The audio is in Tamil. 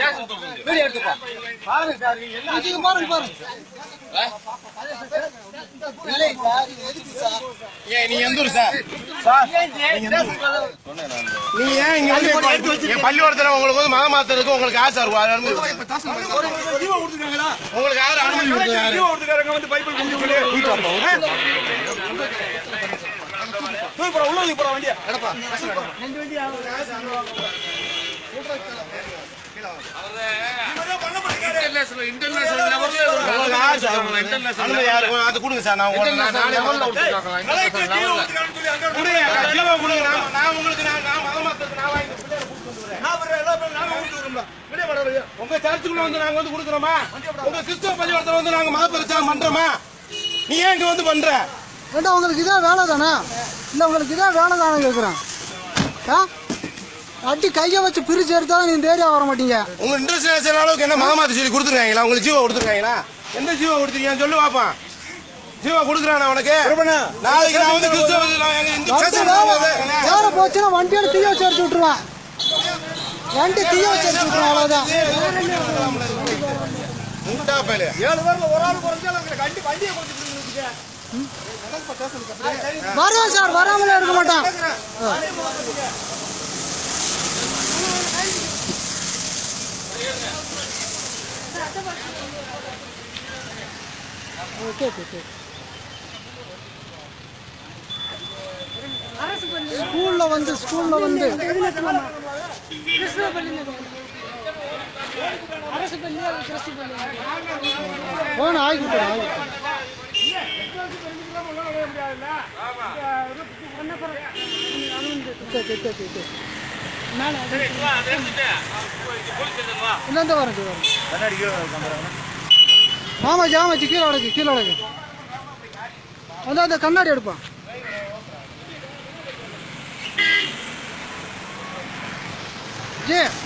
இதுக்கு பாருங்க பாருங்க இல்லை சார் இது எதுக்கு சார் ஏன் நீ எந்த ஊர் சார் சார் நீ ஏன் இங்க வந்து என் பள்ளிக்கூடத்துல உங்களுக்கு வந்து மத மாத்தறதுக்கு உங்களுக்கு ஆசை இருக்கும் அதுல இருந்து உங்களுக்கு யாரு அனுமதி கொடுத்தது யாரு? உங்களுக்கு யாரு சார் அனுமதி யாரு அது கொடுங்க சார் நான் உங்களுக்கு நான் நானே கொடுங்க ஜீவா கொடுங்க நான் நான் உங்களுக்கு நான் நான் மத மாத்தறதுக்கு நான் வாங்கி உங்க சர்ச்சுக்குள்ள வந்து நாங்க வந்து கொடுக்குறோமா உங்க கிறிஸ்துவ பள்ளிக்கூடத்துல வந்து நாங்க மத பிரச்சாரம் பண்றோமா நீ ஏன் இங்க வந்து பண்ற ஏண்டா உங்களுக்கு இதான் வேலை தானே இல்லை உங்களுக்கு இதான் வேலை தானே கேட்குறேன் ஆ அடி கையை வச்சு பிரிச்சு எடுத்தாலும் நீ இந்த ஏரியா வர மாட்டீங்க உங்க இன்டர்நேஷனல் அளவுக்கு என்ன மத மாத்த சொல்லி கொடுத்துருக்காங்களா உங்களுக்கு ஜீவா கொடுத்துருக்காங்களா எந்த ஜீவா கொடுத்துருக்கீங்க சொல்லு பாப்பா ஜீவா கொடுக்குறானா உனக்கு நாளைக்கு நான் வந்து கிறிஸ்துவ நான் எங்க இந்த வண்டி சர்ச்சுக்கு வேலை போகும்போது வேலை போச்சுன்னா வண்டியோட தீய வச்சு அடிச்சு விட்டுருவேன் வண்டி தீய வச்சு அடிச்சு விட்டுருவேன் அவ்வளோதான் முட்டா பயலே. வருவேன் சார் வராமலே இருக்க மாட்டான் ஓகே ஓகே ஸ்கூல்ல வந்து ஸ்கூல்ல வந்து போன ஆகிட்டு ஆகிட்டு சரி, சரி, சரி, சரி. இந்தாண்ட வரேன், இது வரேன். ஆமாச்சி ஆமாச்சி கீழே அடக்கு கீழே அடக்கு அதான் அந்த கண்ணாடி எடுப்பான் ஜி